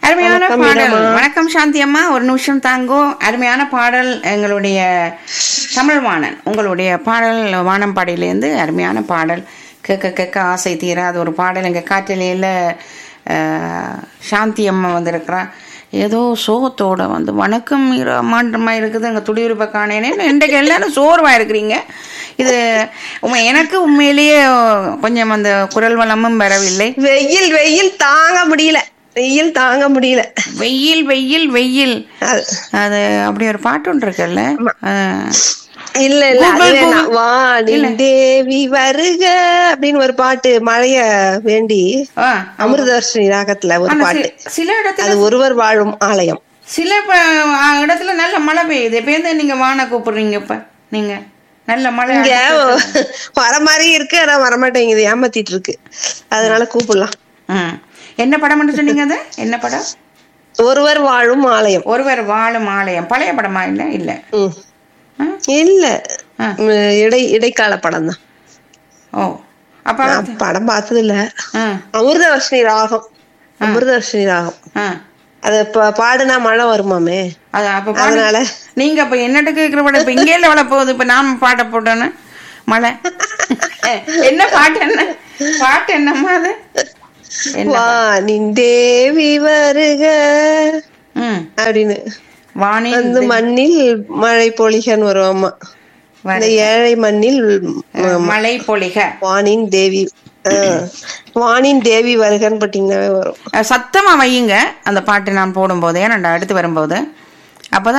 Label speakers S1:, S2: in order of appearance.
S1: அருமையான
S2: வணக்கம்,
S1: பாடல்
S2: மீராம்மா.
S1: வணக்கம் சாந்தி அம்மா ஒரு நிமிஷம் தாங்கோ அருமையான பாடல் எங்களுடைய தமிழ் வாணன் உங்களுடைய பாடல் வானம்பாடியிலேருந்து அருமையான பாடல் கேட்க கேட்க ஆசை தீராத ஒரு பாடல் எங்கள் காற்றலையில் சாந்தி அம்மா வந்திருக்கிறா ஏதோ சோகத்தோட வந்து வணக்கம் அம்மான்றமா இருக்குது எங்கள் துடியுறுப்ப காணேனே இன்றைக்கு எல்லாரும் சோர்வாக இருக்கிறீங்க இது உண்மை எனக்கு உண்மையிலேயே கொஞ்சம் அந்த குரல் வளமும் வரவில்லை
S2: வெயில் வெயில் தாங்க முடியல வெயில் தாங்க முடியல
S1: வெயில் வெயில் வெயில்
S2: அது
S1: அது அப்படி ஒரு பாட்டு ஒன்று இருக்குல்ல அஹ்,
S2: இல்ல இல்ல அது
S1: Google,
S2: வேணாம்.
S1: Google.
S2: வானின் தேவி வருக அப்படின்னு ஒரு பாட்டு மழைய வேண்டி
S1: ஆ,
S2: அமிர்தவர்ஷினி ராகத்துல ஒரு
S1: ஆனா
S2: பாட்டு
S1: சி- சில இடத்துல
S2: அது ஒருவர் வாழும் ஆலயம்
S1: சில ப- ஆ, இடத்துல நல்ல மழை பெய்யுது இப்ப எந்த நீங்க வான கூப்பிடுறீங்க இப்ப நீங்க நல்ல மழை
S2: இங்க
S1: அடுத்து-
S2: வர மாதிரி இருக்கு ஆனா வரமாட்டேங்குது ஏமாத்திட்டு இருக்கு அதனால கூப்பிடலாம்
S1: ம். என்ன படம் சொன்னீங்க அது என்ன படம்
S2: ஒருவர் வாழும் ஆலயம்
S1: ஒருவர் வாழும் ஆலயம் பழைய படமா இல்ல இல்ல
S2: ம்.
S1: ஆ?
S2: இல்ல
S1: ஆ.
S2: ம், இடை இடைக்கால படம் தான்
S1: ஓ அப்ப
S2: நான் படம் பார்த்தது இல்ல
S1: ஆ,
S2: அமிர்தவர்ஷினி ராகம் அமிர்தவர்ஷினி ராகம்
S1: ஆ.
S2: அத ப- பாடுனா மழை வருமாமே
S1: அது அப்ப பாடு-
S2: அதனால
S1: நீங்க அப்ப என்னட்டு கேக்குற படம் இப்ப இங்கே வள போகுது இப்ப நாம பாட்ட போட்டோன்னு மழை என்ன பாட்டு என்ன பாட்டு என்னம்மா அது என்ன
S2: வானின் தேவி வருக
S1: ம்
S2: அப்படின்னு
S1: வானின்
S2: அந்த மண்ணில் மழை பொழிகன்னு வரும் ஆமா இந்த ஏழை மண்ணில் ம-
S1: மழை பொழிக
S2: வானின் தேவி ஆ. வானின் தேவி வருகன்னு பாத்தீங்கன்னாவே வரும்
S1: அஹ் சத்தமா வையுங்க அந்த பாட்டு நான் போடும்போது ஏன்னா அடுத்து வரும்போது அப்பதான்